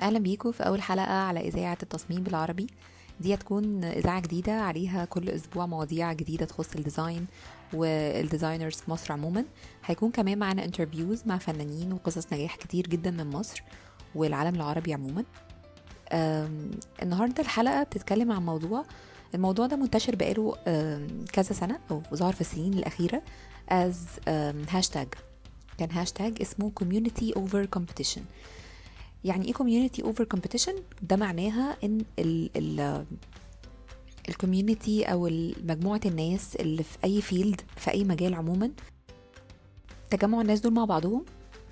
اهلا بيكم في اول حلقه على اذاعه التصميم بالعربي دي هتكون اذاعه جديده عليها كل اسبوع مواضيع جديده تخص الديزاين والديزاينرز في مصر عموما هيكون كمان معانا انترفيوز مع فنانين وقصص نجاح كتير جدا من مصر والعالم العربي عموما أم، النهارده الحلقه بتتكلم عن موضوع الموضوع ده منتشر بقاله أم، كذا سنه او ظهر في السنين الاخيره از هاشتاج كان هاشتاج اسمه community over competition يعني ايه community over competition ده معناها ان ال ال الكوميونتي او مجموعه الناس اللي في اي فيلد في اي مجال عموما تجمع الناس دول مع بعضهم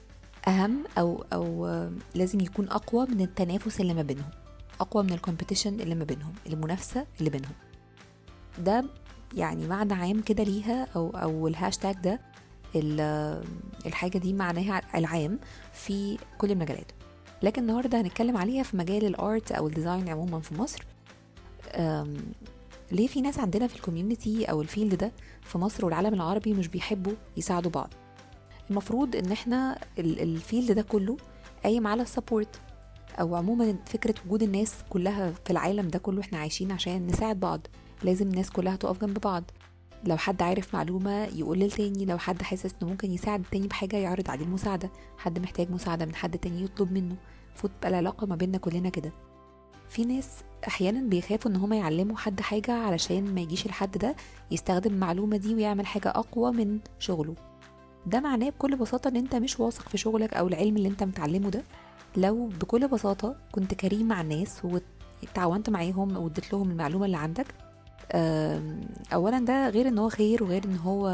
اهم او او آه، لازم يكون اقوى من التنافس اللي ما بينهم اقوى من الكومبيتيشن اللي ما بينهم المنافسه اللي بينهم ده يعني معنى عام كده ليها او او الهاشتاج ده ال- الحاجه دي معناها العام في كل المجالات لكن النهارده هنتكلم عليها في مجال الارت او الديزاين عموما في مصر أم، ليه في ناس عندنا في الكوميونتي او الفيلد ده في مصر والعالم العربي مش بيحبوا يساعدوا بعض المفروض ان احنا ال- الفيلد ده كله قايم على السبورت او عموما فكره وجود الناس كلها في العالم ده كله احنا عايشين عشان نساعد بعض لازم الناس كلها تقف جنب بعض لو حد عارف معلومة يقول للتاني لو حد حاسس انه ممكن يساعد التاني بحاجة يعرض عليه المساعدة حد محتاج مساعدة من حد تاني يطلب منه المفروض تبقى العلاقة ما بيننا كلنا كده في ناس احيانا بيخافوا ان هما يعلموا حد حاجة علشان ما يجيش الحد ده يستخدم المعلومة دي ويعمل حاجة اقوى من شغله ده معناه بكل بساطة ان انت مش واثق في شغلك او العلم اللي انت متعلمه ده لو بكل بساطة كنت كريم مع الناس وتعاونت معاهم واديت لهم المعلومة اللي عندك أم، اولا ده غير ان هو خير وغير ان هو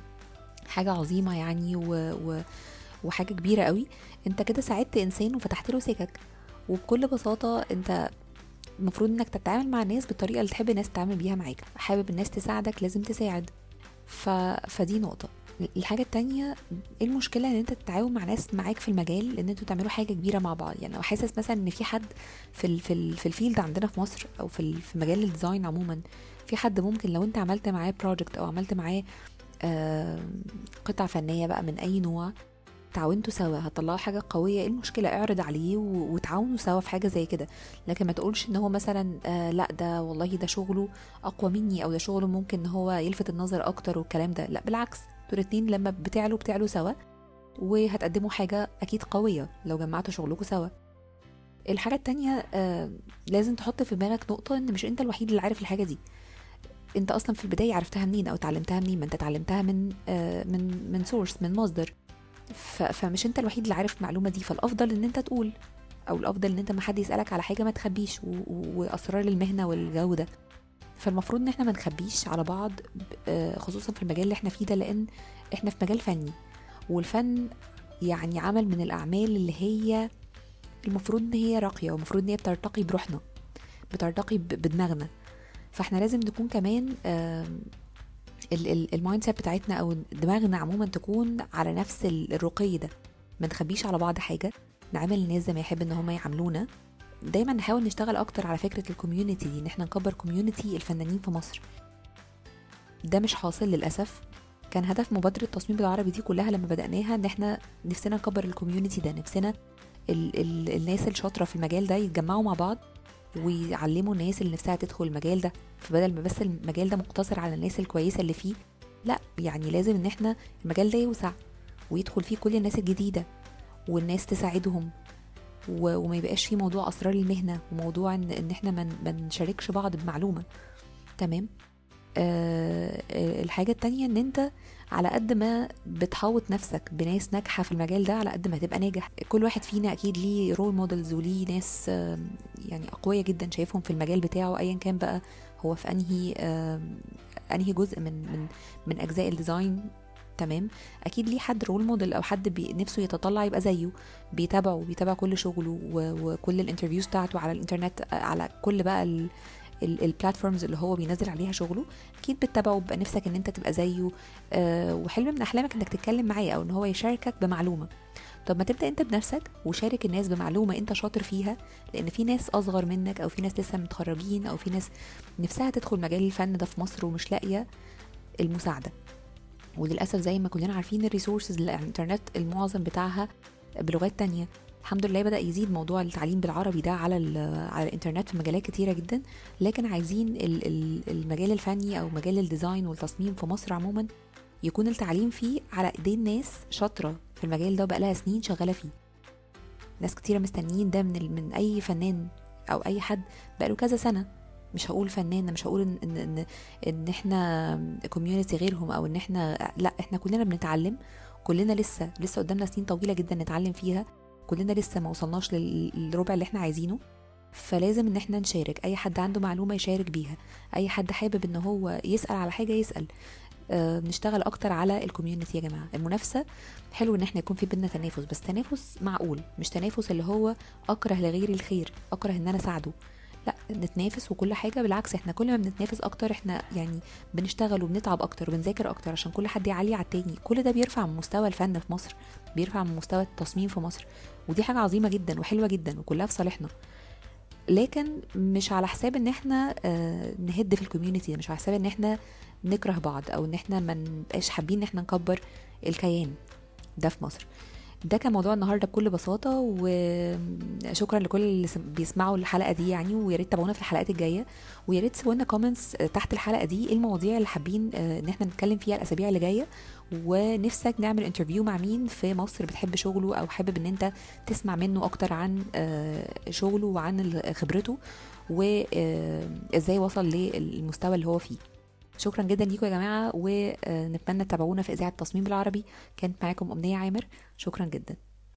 حاجة عظيمة يعني و... و... وحاجة كبيرة قوي انت كده ساعدت انسان وفتحت له سكك وبكل بساطة انت المفروض انك تتعامل مع الناس بالطريقة اللي تحب الناس تتعامل بيها معاك حابب الناس تساعدك لازم تساعد ف... فدي نقطة الحاجة التانية ايه المشكلة ان انت تتعاون مع ناس معاك في المجال ان انتوا تعملوا حاجة كبيرة مع بعض يعني لو حاسس مثلا ان في حد في ال... في ال... في الفيلد عندنا في مصر او في ال... في مجال الديزاين عموما في حد ممكن لو انت عملت معاه بروجكت او عملت معاه آه، قطعة فنية بقى من أي نوع تعاونتوا سوا هتطلعوا حاجة قوية ايه المشكلة اعرض عليه و- وتعاونوا سوا في حاجة زي كده لكن ما تقولش ان هو مثلا آه لا ده والله ده شغله اقوى مني او ده شغله ممكن ان هو يلفت النظر اكتر والكلام ده لا بالعكس انتوا الاتنين لما بتعلوا بتعلوا سوا وهتقدموا حاجة اكيد قوية لو جمعتوا شغلكم سوا الحاجة التانية آه لازم تحط في دماغك نقطة ان مش انت الوحيد اللي عارف الحاجة دي انت اصلا في البدايه عرفتها منين او اتعلمتها منين ما انت اتعلمتها من آه، من من سورس من مصدر ف- فمش انت الوحيد اللي عارف المعلومه دي فالافضل ان انت تقول او الافضل ان انت ما حد يسالك على حاجه ما تخبيش و- و- واسرار المهنه والجو ده فالمفروض ان احنا ما نخبيش على بعض ب- آه، خصوصا في المجال اللي احنا فيه ده لان احنا في مجال فني والفن يعني عمل من الاعمال اللي هي المفروض ان هي راقيه والمفروض ان هي بترتقي بروحنا بترتقي ب- بدماغنا فاحنا لازم نكون كمان آم، ال- ال- المايند سيت بتاعتنا او دماغنا عموما تكون على نفس ال- الرقي ده ما نخبيش على بعض حاجه نعامل الناس زي ما يحب ان هم يعاملونا دايما نحاول نشتغل اكتر على فكره الكوميونتي دي ان احنا نكبر كوميونتي الفنانين في مصر ده مش حاصل للاسف كان هدف مبادره التصميم بالعربي دي كلها لما بدأناها ان احنا نفسنا نكبر الكوميونتي ده نفسنا ال ال الناس الشاطره في المجال ده يتجمعوا مع بعض ويعلموا الناس اللي نفسها تدخل المجال ده فبدل ما بس المجال ده مقتصر على الناس الكويسه اللي فيه لا يعني لازم ان احنا المجال ده يوسع ويدخل فيه كل الناس الجديده والناس تساعدهم و- وما يبقاش فيه موضوع اسرار المهنه وموضوع ان, إن احنا ما من ما نشاركش بعض بمعلومه تمام آه آه، الحاجه التانية ان انت على قد ما بتحوط نفسك بناس ناجحه في المجال ده على قد ما هتبقى ناجح كل واحد فينا اكيد ليه رول مودلز وليه ناس آم، يعني اقوياء جدا شايفهم في المجال بتاعه ايا كان بقى هو في انهي آم، انهي جزء من من من اجزاء الديزاين تمام اكيد ليه حد رول موديل او حد بي نفسه يتطلع يبقى زيه بيتابعه بيتابع كل شغله و- وكل الانترفيوز بتاعته على الانترنت آه، على كل بقى ال البلاتفورمز اللي هو بينزل عليها شغله اكيد بتتابعه بيبقى نفسك ان انت تبقى زيه آه وحلم من احلامك انك تتكلم معاه او ان هو يشاركك بمعلومه طب ما تبدا انت بنفسك وشارك الناس بمعلومه انت شاطر فيها لان في ناس اصغر منك او في ناس لسه متخرجين او في ناس نفسها تدخل مجال الفن ده في مصر ومش لاقيه المساعده وللاسف زي ما كلنا عارفين الريسورسز اللي على الانترنت المعظم بتاعها بلغات تانية الحمد لله بدا يزيد موضوع التعليم بالعربي ده على على الانترنت في مجالات كتيره جدا لكن عايزين المجال الفني او مجال الديزاين والتصميم في مصر عموما يكون التعليم فيه على ايدين ناس شاطره في المجال ده وبقالها سنين شغاله فيه ناس كتيره مستنيين ده من من اي فنان او اي حد بقاله كذا سنه مش هقول فنان مش هقول ان ان ان, إن احنا كوميونتي غيرهم او ان احنا لا احنا كلنا بنتعلم كلنا لسه لسه قدامنا سنين طويله جدا نتعلم فيها كلنا لسه ما وصلناش للربع اللي احنا عايزينه فلازم ان احنا نشارك اي حد عنده معلومه يشارك بيها اي حد حابب ان هو يسال على حاجه يسال آه نشتغل اكتر على الكوميونتي يا جماعه المنافسه حلو ان احنا يكون في بينا تنافس بس تنافس معقول مش تنافس اللي هو اكره لغيري الخير اكره ان انا اساعده لا نتنافس وكل حاجه بالعكس احنا كل ما بنتنافس اكتر احنا يعني بنشتغل وبنتعب اكتر وبنذاكر اكتر عشان كل حد يعلي على التاني كل ده بيرفع من مستوى الفن في مصر بيرفع من مستوى التصميم في مصر ودي حاجه عظيمه جدا وحلوه جدا وكلها في صالحنا لكن مش على حساب ان احنا آه نهد في الكوميونتي مش على حساب ان احنا نكره بعض او ان احنا ما نبقاش حابين ان احنا نكبر الكيان ده في مصر ده كان موضوع النهارده بكل بساطه وشكرا لكل اللي بيسمعوا الحلقه دي يعني ويا ريت تابعونا في الحلقات الجايه ويا ريت تسيبوا لنا كومنتس تحت الحلقه دي ايه المواضيع اللي حابين آه، ان احنا نتكلم فيها الاسابيع اللي جايه ونفسك نعمل انترفيو مع مين في مصر بتحب شغله او حابب ان انت تسمع منه اكتر عن آه، شغله وعن خبرته وازاي آه، وصل للمستوى اللي هو فيه شكرا جدا ليكم يا جماعه ونتمنى تتابعونا في اذاعه التصميم بالعربي كانت معاكم امنيه عامر شكرا جدا